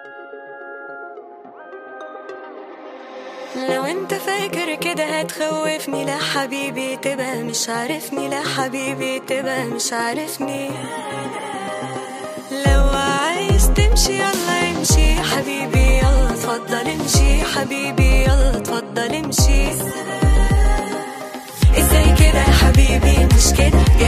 لو انت فاكر كده هتخوفني لا حبيبي تبقى مش عارفني لا حبيبي تبقى مش عارفني لو عايز تمشي يلا امشي يا حبيبي يلا اتفضل امشي يا حبيبي يلا اتفضل امشي ازاي كده يا حبيبي مش كده